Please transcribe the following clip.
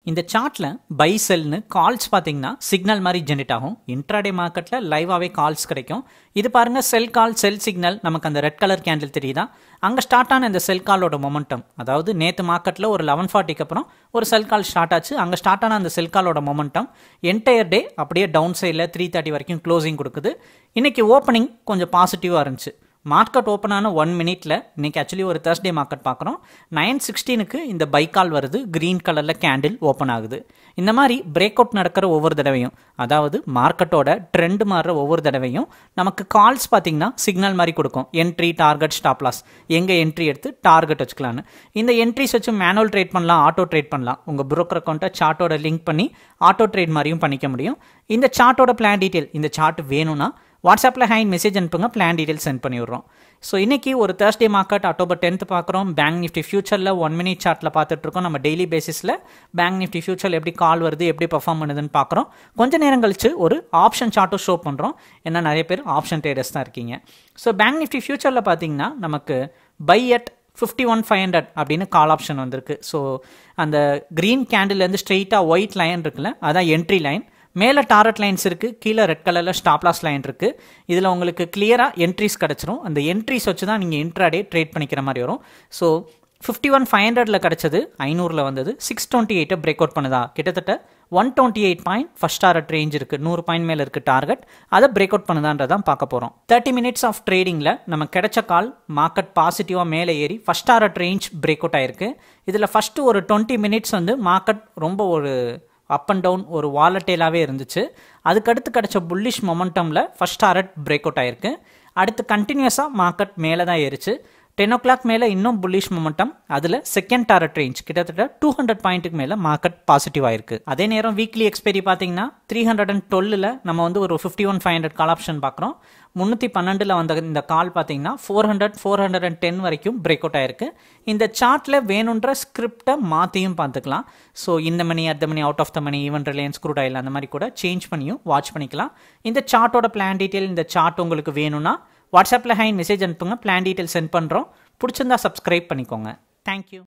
இந்த சார்ட்டில் பை செல்னு கால்ஸ் பார்த்தீங்கன்னா சிக்னல் மாதிரி ஜென்ரேட் ஆகும் இன்ட்ராடே மார்க்கெட்டில் லைவாகவே கால்ஸ் கிடைக்கும் இது பாருங்கள் செல் கால் செல் சிக்னல் நமக்கு அந்த ரெட் கலர் கேண்டில் தெரியுதா அங்கே ஸ்டார்ட் ஆன இந்த செல் காலோட மொமெண்டம் அதாவது நேற்று மார்க்கெட்டில் ஒரு லெவன் ஃபார்ட்டிக்கு அப்புறம் ஒரு செல் கால் ஸ்டார்ட் ஆச்சு அங்கே ஸ்டார்ட் ஆன அந்த செல் காலோட மொமெண்டம் என்டையர் டே அப்படியே டவுன் சைடில் த்ரீ தேர்ட்டி வரைக்கும் க்ளோசிங் கொடுக்குது இன்றைக்கி ஓப்பனிங் கொஞ்சம் பாசிட்டிவாக இருந்துச்சு மார்க்கெட் ஓப்பன் ஆன ஒன் மினிட்ல இன்னைக்கு ஆக்சுவலி ஒரு தேர்ஸ்டே மார்க்கெட் பார்க்குறோம் நைன் சிக்ஸ்டீனுக்கு இந்த பைக்கால் வருது க்ரீன் கலரில் கேண்டில் ஓப்பன் ஆகுது இந்த மாதிரி பிரேக் அவுட் நடக்கிற ஒவ்வொரு தடவையும் அதாவது மார்க்கெட்டோட ட்ரெண்ட் மாறுற ஒவ்வொரு தடவையும் நமக்கு கால்ஸ் பார்த்தீங்கன்னா சிக்னல் மாதிரி கொடுக்கும் என்ட்ரி டார்கெட் ஸ்டாப் லாஸ் எங்கே என்ட்ரி எடுத்து டார்கெட் வச்சுக்கலான்னு இந்த என்ட்ரிஸ் வச்சு மேனுவல் ட்ரேட் பண்ணலாம் ஆட்டோ ட்ரேட் பண்ணலாம் உங்கள் ப்ரோக்கர் அக்கௌண்ட்டை சார்ட்டோட லிங்க் பண்ணி ஆட்டோ ட்ரேட் மாதிரியும் பண்ணிக்க முடியும் இந்த சார்ட்டோட பிளான் டீட்டெயில் இந்த சார்ட் வேணும்னா வாட்ஸ்அப்பில் ஹைன் மெசேஜ் அனுப்புங்க பிளான் டீடைல் சென்ட் பண்ணி விட்றோம் ஸோ இன்றைக்கி ஒரு தேர்ஸ்டே மார்க்கெட் அக்டோபர் டென்த் பார்க்குறோம் பேங்க் நிஃப்டி ஃபியூச்சரில் ஒன் மினிட் சார்ட்டில் பார்த்துட்ருக்கோம் நம்ம டெய்லி பேசிஸில் பேங்க் நிஃப்டி ஃபியூச்சரில் எப்படி கால் வருது எப்படி பர்ஃபார்ம் பண்ணுதுன்னு பார்க்குறோம் கொஞ்ச நேரம் கழிச்சு ஒரு ஆப்ஷன் சார்ட்டும் ஷோ பண்ணுறோம் ஏன்னா நிறைய பேர் ஆப்ஷன் ட்ரேடர்ஸ் தான் இருக்கீங்க ஸோ பேங்க் நிஃப்டி ஃபியூச்சரில் பார்த்தீங்கன்னா நமக்கு buy at fifty one five hundred அப்படின்னு கால் ஆப்ஷன் வந்திருக்கு ஸோ அந்த க்ரீன் கேண்டில்லேருந்து ஸ்ட்ரெயிட்டாக ஒயிட் லைன் இருக்குல்ல அதான் என்ட்ரி லைன் மேலே டாரட் லைன்ஸ் இருக்குது கீழே ரெட் கலரில் ஸ்டாப்லாஸ் லைன் இருக்குது இதில் உங்களுக்கு கிளியராக என்ட்ரிஸ் கிடச்சிரும் அந்த என்ட்ரிஸ் வச்சு தான் நீங்கள் இன்ட்ராடே ட்ரேட் பண்ணிக்கிற மாதிரி வரும் ஸோ ஃபிஃப்டி ஒன் ஃபைவ் ஹண்ட்ரடில் கிடச்சது ஐநூறில் வந்தது சிக்ஸ் டுவெண்ட்டி எயிட்டை பிரேக் அவுட் பண்ணுதா கிட்டத்தட்ட one twenty eight point first target range இருக்குது நூறு பாயிண்ட் மேலே இருக்குது டார்கெட் அதை பிரேக் அவுட் பண்ணுதான்றதான் பார்க்க போகிறோம் தேர்ட்டி மினிட்ஸ் ஆஃப் ட்ரேடிங்கில் நம்ம கிடைச்ச கால் மார்க்கெட் பாசிட்டிவாக மேலே ஏறி first target range break out ஆயிருக்கு இதில் ஃபஸ்ட்டு ஒரு டுவெண்ட்டி மினிட்ஸ் வந்து மார்க்கெட் ரொம்ப ஒரு அப் அண்ட் டவுன் ஒரு வாலட்டேலாகவே இருந்துச்சு அதுக்கடுத்து கிடச்ச புல்லிஷ் மொமெண்டமில் ஃபஸ்ட் டாரட் பிரேக் அவுட் ஆயிருக்கு அடுத்து கண்டினியூஸாக மார்க்கெட் மேலே தான் ஏறிச்சு டென் ஓ கிளாக் மேலே இன்னும் புல்லிஷ் மொமெண்டம் அதில் செகண்ட் டாரட் ரேஞ்ச் கிட்டத்தட்ட டூ ஹண்ட்ரட் பாயிண்ட்டுக்கு மேலே மார்க்கெட் பாசிட்டிவ் ஆயிருக்கு அதே நேரம் வீக்லி எக்ஸ்பைரி பார்த்தீங்கன்னா த்ரீ ஹண்ட்ரட் அண்ட் டுவெல்லில் நம்ம வந்து ஒரு fifty one five hundred call option பார்க்குறோம் முந்நூற்றி பன்னெண்டில் வந்த இந்த கால் பார்த்தீங்கன்னா four hundred four hundred and ten வரைக்கும் பிரேக் அவுட் ஆயிருக்கு இந்த சார்ட்டில் வேணுன்ற ஸ்கிரிப்டை மாற்றியும் பார்த்துக்கலாம் ஸோ இந்த money at money out of the money even Reliance crude oil அந்த மாதிரி கூட சேஞ்ச் பண்ணியும் வாட்ச் பண்ணிக்கலாம் இந்த சார்ட்டோட பிளான் டீட்டெயில் இந்த சார்ட் உங்களுக்கு வேணும்னா வாட்ஸ்அப்பில் ஹைன் மெசேஜ் அனுப்புங்க பிளான் டீட்டெயில் சென்ட் பண்ணுறோம் பிடிச்சிருந்தா சப்ஸ்கிரைப் பண்ணிக்கோங்க தேங்க்யூ